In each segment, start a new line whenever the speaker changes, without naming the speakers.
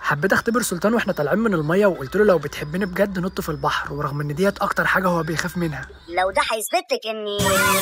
حبيت اختبر سلطان واحنا طالعين من الميه وقلت له لو بتحبني بجد نط في البحر ورغم ان ديت اكتر حاجه هو بيخاف منها
لو ده هيثبت لك اني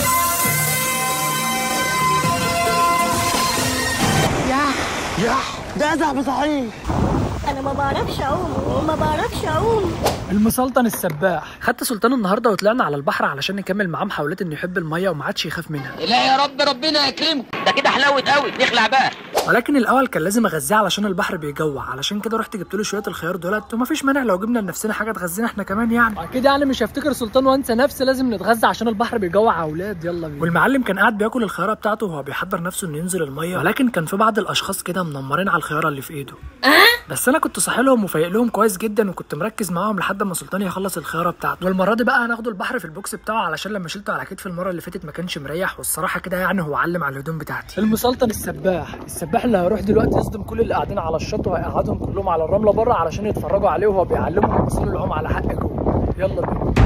ده صاحبي صحيح
انا ما بعرفش اعوم وما بعرفش اعوم
المسلطن السباح خدت سلطان النهارده وطلعنا على البحر علشان نكمل معاه محاولات انه يحب الميه وما عادش يخاف منها
لا يا رب ربنا يكرمك ده كده حلاوه قوي نخلع بقى
ولكن الاول كان لازم اغذيه علشان البحر بيجوع علشان كده رحت جبت له شويه الخيار دولت ومفيش مانع لو جبنا لنفسنا حاجه تغذينا احنا كمان يعني اكيد يعني مش هفتكر سلطان وانسى نفسي لازم نتغذى عشان البحر بيجوع يا اولاد يلا بينا والمعلم كان قاعد بياكل الخياره بتاعته وهو بيحضر نفسه انه ينزل الميه ولكن كان في بعض الاشخاص كده منمرين على الخياره اللي في ايده بس انا كنت صاحي لهم وفايق لهم كويس جدا وكنت مركز معاهم لحد ما سلطان يخلص الخياره بتاعته والمره دي بقى هناخده البحر في البوكس بتاعه علشان لما شلته على كتفي المره اللي فاتت ما كانش مريح والصراحه كده يعني هو علم على الهدوم بتاعتي المسلطن السباح السباح اللي هيروح دلوقتي يصدم كل اللي قاعدين على الشط وهيقعدهم كلهم على الرمله بره علشان يتفرجوا عليه وهو بيعلمهم يوصلوا العوم على حق جوه يلا بينا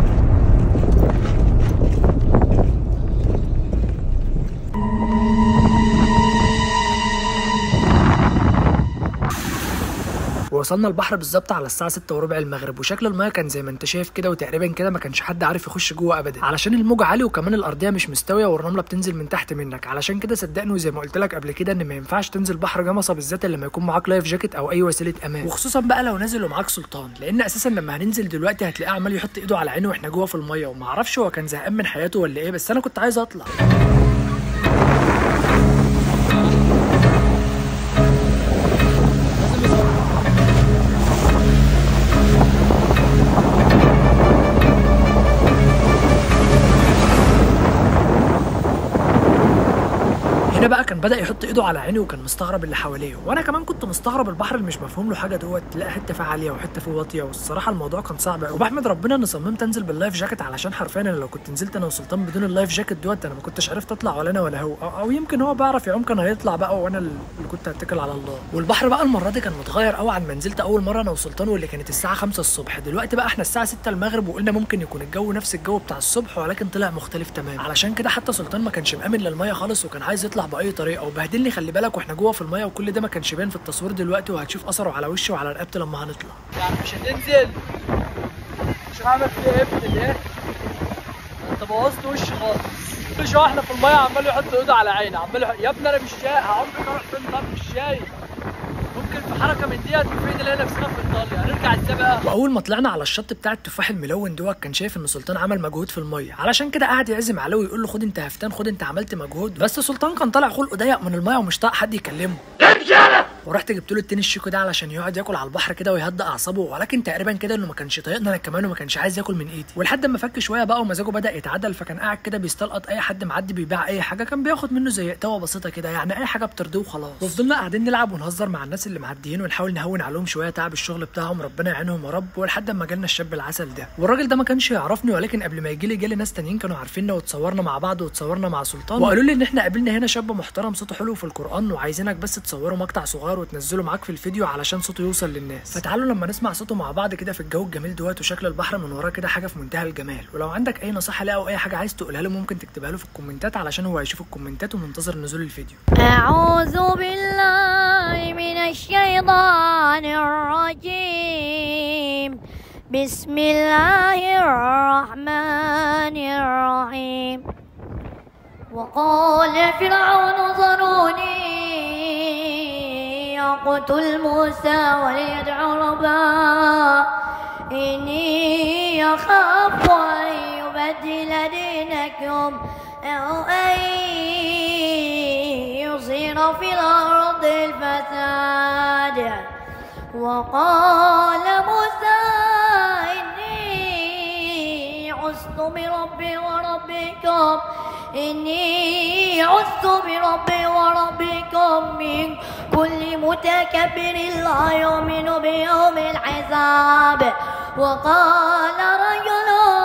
ووصلنا البحر بالظبط على الساعه 6 وربع المغرب وشكل المايه كان زي ما انت شايف كده وتقريبا كده ما كانش حد عارف يخش جوه ابدا علشان الموج عالي وكمان الارضيه مش مستويه والرمله بتنزل من تحت منك علشان كده صدقني وزي ما قلت لك قبل كده ان ما ينفعش تنزل بحر جمصه بالذات إلا لما يكون معاك لايف جاكيت او اي وسيله امان وخصوصا بقى لو نازل ومعاك سلطان لان اساسا لما هننزل دلوقتي هتلاقيه عمال يحط ايده على عينه واحنا جوه في الميه وما اعرفش هو كان زهقان من حياته ولا ايه بس انا كنت عايز اطلع هنا بقى كان بدا يحط ايده على عيني وكان مستغرب اللي حواليه وانا كمان كنت مستغرب البحر اللي مش مفهوم له حاجه دوت تلاقي حته فيه عاليه وحته فيه واطيه والصراحه الموضوع كان صعب قوي وبحمد ربنا اني صممت انزل باللايف جاكيت علشان حرفيا انا لو كنت نزلت انا وسلطان بدون اللايف جاكيت دوت انا ما كنتش عرفت اطلع ولا انا ولا هو او, أو يمكن هو بيعرف يعوم كان هيطلع بقى وانا اللي كنت هتكل على الله والبحر بقى المره دي كان متغير قوي عن ما نزلت اول مره انا وسلطان واللي كانت الساعه 5 الصبح دلوقتي بقى احنا الساعه 6 المغرب وقلنا ممكن يكون الجو نفس الجو بتاع الصبح ولكن طلع مختلف تماما علشان كده حتى سلطان ما كانش مأمن للميه خالص وكان عايز يطلع باي طريقه وبهدلني خلي بالك واحنا جوه في الميه وكل ده ما كانش باين في التصوير دلوقتي وهتشوف اثره على وشي وعلى رقبتي لما هنطلع يعني مش هتنزل مش هعمل فيه ايه ابن ايه انت بوظت وشي خالص كل شويه احنا في الميه عمال يحط ايده على عيني عمال يحط... يا ابني انا مش شايف عمري ما اروح فين طب مش شايف ممكن في حركه من ديت نفيد نلاقي نفسنا في ايطاليا هنرجع ازاي بقى واول ما طلعنا على الشط بتاع التفاح الملون دوت كان شايف ان سلطان عمل مجهود في الميه علشان كده قعد يعزم عليه ويقول له خد انت هفتان خد انت عملت مجهود بس سلطان كان طالع خلقه ضيق من الميه ومش طايق حد يكلمه ورحت جبت له التين الشيكو ده علشان يقعد ياكل على البحر كده ويهدى اعصابه ولكن تقريبا كده انه ما كانش طايقنا انا كمان وما كانش عايز ياكل من ايدي ولحد ما فك شويه بقى ومزاجه بدا يتعدل فكان قاعد كده بيستلقط اي حد معدي بيبيع اي حاجه كان بياخد منه زي قتوه بسيطه كده يعني اي حاجه بترضيه وخلاص وفضلنا قاعدين نلعب ونهزر مع الناس اللي معديين ونحاول نهون عليهم شويه تعب الشغل بتاعهم ربنا يعينهم يا رب ولحد ما جالنا الشاب العسل ده والراجل ده ما كانش يعرفني ولكن قبل ما يجي لي جالي ناس تانيين كانوا عارفيننا وتصورنا مع بعض وتصورنا مع سلطان وقالوا لي ان احنا قابلنا هنا شاب محترم صوته حلو في القران وعايزينك بس تصوروا مقطع صغير وتنزله معاك في الفيديو علشان صوته يوصل للناس فتعالوا لما نسمع صوته مع بعض كده في الجو الجميل دوت وشكل البحر من وراه كده حاجه في منتهى الجمال ولو عندك اي نصيحه ليه او اي حاجه عايز تقولها له ممكن تكتبها له في الكومنتات علشان هو هيشوف الكومنتات ومنتظر نزول الفيديو
أعوذ بالله من الشيطان الرجيم بسم الله الرحمن الرحيم وقال فرعون ذروني يقتل موسى وليدعو ربه إني أخاف أن يبدل دينكم أو أن يظهر في الأرض الفساد وقال موسى إني عزت بربي وربكم إني عزت بربي وربكم من كل متكبر لا يؤمن بيوم الحساب وقال رجل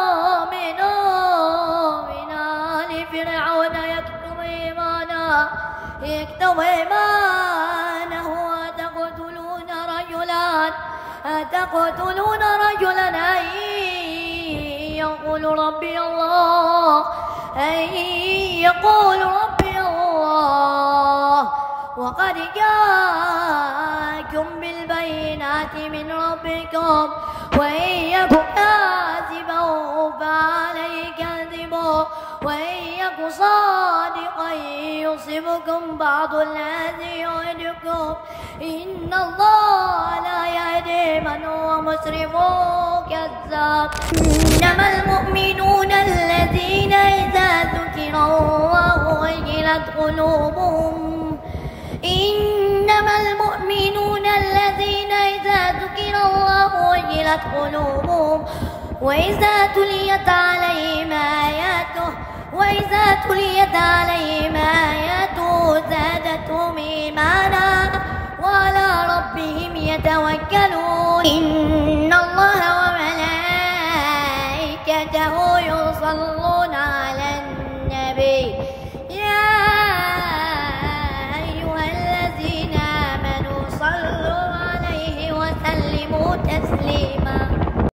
منهم من آل فرعون يكتب إيمانه يكتب إيمانه أتقتلون رجلا أتقتلون رجلا أن يقول ربي الله أن يقول ربي الله وقد جاءكم بالبينات من ربكم وإن يك كاذبا فعليه كذبه وإن يك صادقا يصبكم بعض الذي يعدكم إن الله لا يهدي من هو مسرف كذاب إنما المؤمنون الذين إذا ذكر الله وجلت قلوبهم إنما المؤمنون الذين إذا ذكر الله وجلت قلوبهم وإذا تليت عليهم آياته وإذا تليت عليهم آياته زادتهم إيمانا وعلى ربهم يتوكلون إن الله وملائكته يصلون على النبي يا أيها الذين آمنوا صلوا عليه وسلموا تسليما